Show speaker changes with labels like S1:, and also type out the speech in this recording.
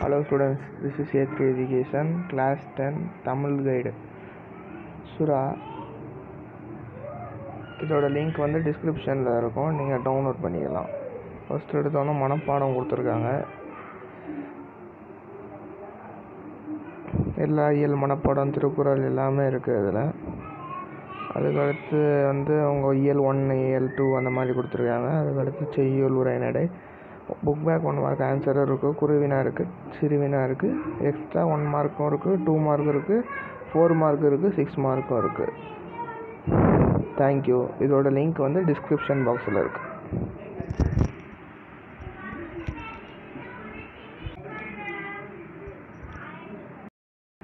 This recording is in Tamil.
S1: Hello students, this is A3 Education, class 10 Tamil guide Sura இதோட லிங்க் வந்து டிஸ்கிரிப்ஷனில் இருக்கும் நீங்கள் டவுன்லோட் பண்ணிக்கலாம் ஃபஸ்ட் எடுத்தோன்னே மனப்பாடம் கொடுத்துருக்காங்க எல்லா இயல் மனப்பாடம் திருக்குறள் எல்லாமே இருக்குது இதில் அதுக்கடுத்து வந்து அவங்க இயல் ஒன் இயல் டூ அந்த மாதிரி கொடுத்துருக்காங்க அதுக்கடுத்து செய்யுள் உரைநடை book back one mark answer இருக்குது குருவினா இருக்குது சிறுவினா இருக்குது எக்ஸ்ட்ரா ஒன் மார்க்கும் இருக்குது டூ மார்க் இருக்குது ஃபோர் மார்க் இருக்குது சிக்ஸ் மார்க்கும் இருக்குது தேங்க்யூ இதோட லிங்க் வந்து டிஸ்கிரிப்ஷன் பாக்ஸில் இருக்குது